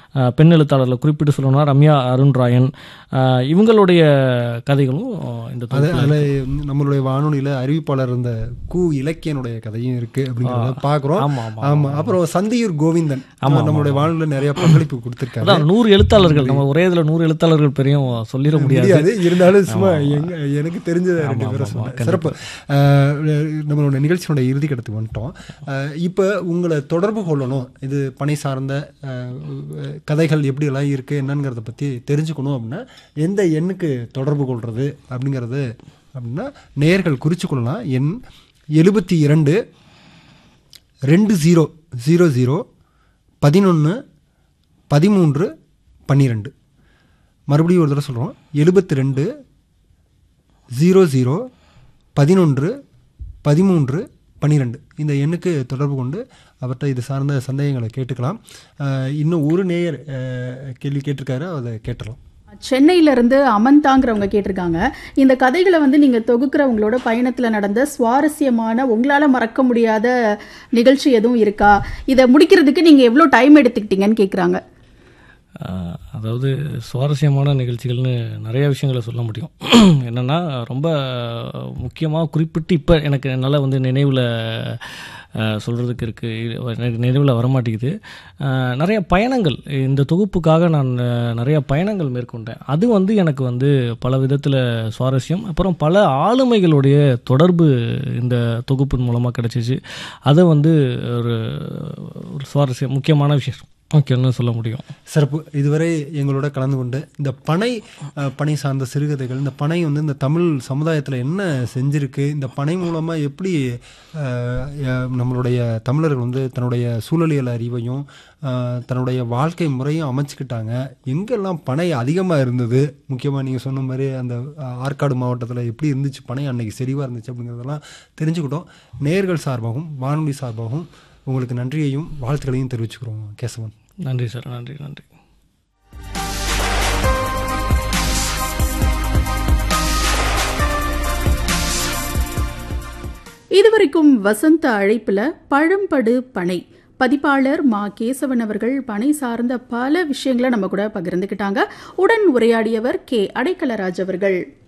அஹ், பெண் எழுத்தாளர்களை குறிப்பிட்டு சொல்லணும்னா ரம்யா அருண்ராயன் அஹ், இவங்களுடைய கதைகளும் இந்த அது தொகுப்புல அதில் நம்மளுடைய வானொலியில் அறிவிப்பாளர் இருந்த கு இலக்கியனுடைய கதையும் இருக்கு அப்படிங்கிறத பார்க்குறோம் ஆமா, ஆமா, ஆமா அப்புறம் சந்தியூர் கோவிந்தன் நம்மளுடைய வானொலியில் நிறைய பங்களிப்பு கொடுத்துருக்காரு அதான் நூறு எழுத்தாளர்கள் நம்ம ஒரே இதில் நூறு எழுத்தாளர்கள் பெரியும் சொல்லிட முடியாது முடியாது இருந்தாலும் சும்மா எங்க எனக்கு தெரிஞ்சதை ரெண்டு பேரும் சொன்னேன் சிறப்பு அஹ், நம்மளோட நிகழ்ச்சியோட இறுதி கடத்துக்கு வந்துட்டோம் அஹ், இப்போ உங்களை தொடர்பு கொள்ளணும் இது பணி சார்ந்த அஹ், கதைகள் எப்படியெல்லாம் இருக்கு என்னங்கிறத பற்றி தெரிஞ்சுக்கணும் அப்படின்னா எந்த எண்ணுக்கு தொடர்பு கொள்வது அப்படிங்கிறது அப்படின்னா நேயர்கள் குறித்து கொள்ளலாம் எண் எழுபத்தி இரண்டு ரெண்டு ஜீரோ ஜீரோ ஜீரோ பதினொன்று பதிமூன்று பன்னிரெண்டு மறுபடியும் ஒரு தடவை சொல்கிறோம் எழுபத்தி ரெண்டு ஜீரோ ஜீரோ பதினொன்று பதிமூன்று பன்னிரெண்டு இந்த எண்ணுக்கு தொடர்பு கொண்டு அவர்கிட்ட இது சார்ந்த சந்தேகங்களை கேட்டுக்கலாம் அஹ், இன்னும் ஒரு நேயர் அஹ், கேள்வி கேட்டிருக்காரு அதை கேட்டுடலாம் சென்னையில இருந்து அமந்தாங்கிறவங்க கேட்டிருக்காங்க இந்த கதைகளை வந்து நீங்க தொகுக்கிறவங்களோட பயணத்துல நடந்த சுவாரஸ்யமான உங்களால மறக்க முடியாத நிகழ்ச்சி எதுவும் இருக்கா இதை முடிக்கிறதுக்கு நீங்க எவ்வளவு டைம் எடுத்துக்கிட்டீங்கன்னு கேக்குறாங்க ஆஹ் அதாவது சுவாரஸ்யமான நிகழ்ச்சிகள்னு நிறைய விஷயங்களை சொல்ல முடியும் என்னென்னா ரொம்ப முக்கியமாக குறிப்பிட்டு இப்போ எனக்கு என்னால் வந்து நினைவில் சொல்கிறதுக்கு இருக்குது எனக்கு நினைவில் வரமாட்டேங்குது ஆஹ் நிறைய பயணங்கள் இந்த தொகுப்புக்காக நான் ஆஹ் நிறைய பயணங்கள் மேற்கொண்டேன் அது வந்து எனக்கு வந்து பல விதத்தில் சுவாரஸ்யம் அப்புறம் பல ஆளுமைகளுடைய தொடர்பு இந்த தொகுப்பின் மூலமாக கிடச்சிச்சு அதை வந்து ஒரு ஒரு சுவாரஸ்யம் முக்கியமான விஷயம் ஓகேன்னு சொல்ல முடியும் சிறப்பு இதுவரை எங்களோட கலந்து கொண்டு இந்த பனை அஹ், பனை சார்ந்த சிறுகதைகள் இந்த பனை வந்து இந்த தமிழ் சமுதாயத்தில் என்ன செஞ்சிருக்கு இந்த பனை மூலமாக எப்படி அஹ், அஹ், நம்மளுடைய தமிழர்கள் வந்து தன்னுடைய சூழலியல் அறிவையும் அஹ், தன்னுடைய வாழ்க்கை முறையும் அமைச்சுக்கிட்டாங்க எங்கெல்லாம் பனை அதிகமாக இருந்தது முக்கியமாக நீங்கள் சொன்ன மாதிரி அந்த அஹ், ஆற்காடு மாவட்டத்தில் எப்படி இருந்துச்சு பனை அன்னைக்கு செறிவாக இருந்துச்சு அப்படிங்கிறதெல்லாம் தெரிஞ்சுக்கிட்டோம் நேர்கள் சார்பாகவும் வானொலி சார்பாகவும் உங்களுக்கு நன்றியையும் வாழ்த்துக்களையும் தெரிவிச்சுக்கிறோம் கேசவன் நன்றி சார் நன்றி நன்றி இதுவரைக்கும் வசந்த அழைப்புல பழம்படு பனை பதிப்பாளர் மா கேசவன் அவர்கள் பனை சார்ந்த பல விஷயங்களை நம்ம கூட பகிர்ந்துக்கிட்டாங்க உடன் உரையாடியவர் கே அடைக்கலராஜ் அவர்கள்